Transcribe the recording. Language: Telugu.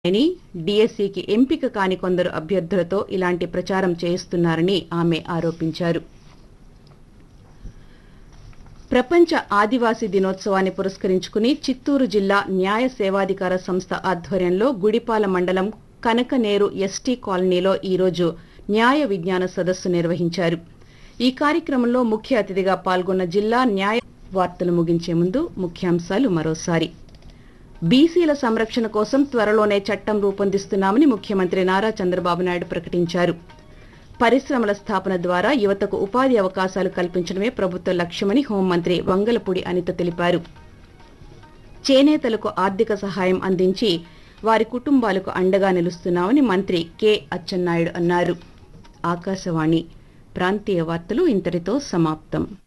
అని డీఎస్సీకి ఎంపిక కాని కొందరు అభ్యర్థులతో ఇలాంటి ప్రచారం చేయిస్తున్నారని ఆమె ఆరోపించారు ప్రపంచ ఆదివాసీ దినోత్సవాన్ని పురస్కరించుకుని చిత్తూరు జిల్లా న్యాయ సేవాధికార సంస్థ ఆధ్వర్యంలో గుడిపాల మండలం కనకనేరు ఎస్టీ కాలనీలో ఈరోజు న్యాయ విజ్ఞాన సదస్సు నిర్వహించారు ఈ కార్యక్రమంలో ముఖ్య అతిథిగా పాల్గొన్న జిల్లా న్యాయ వార్తలు ముగించే ముందు ముఖ్యాంశాలు మరోసారి బీసీల సంరక్షణ కోసం త్వరలోనే చట్టం రూపొందిస్తున్నామని ముఖ్యమంత్రి నారా చంద్రబాబు నాయుడు ప్రకటించారు పరిశ్రమల స్థాపన ద్వారా యువతకు ఉపాధి అవకాశాలు కల్పించడమే ప్రభుత్వ లక్ష్యమని హోంమంత్రి వంగలపూడి అనిత తెలిపారు చేనేతలకు ఆర్థిక సహాయం అందించి వారి కుటుంబాలకు అండగా నిలుస్తున్నామని మంత్రి కె అచ్చెన్నాయుడు అన్నారు ఆకాశవాణి ప్రాంతీయ వార్తలు ఇంతటితో సమాప్తం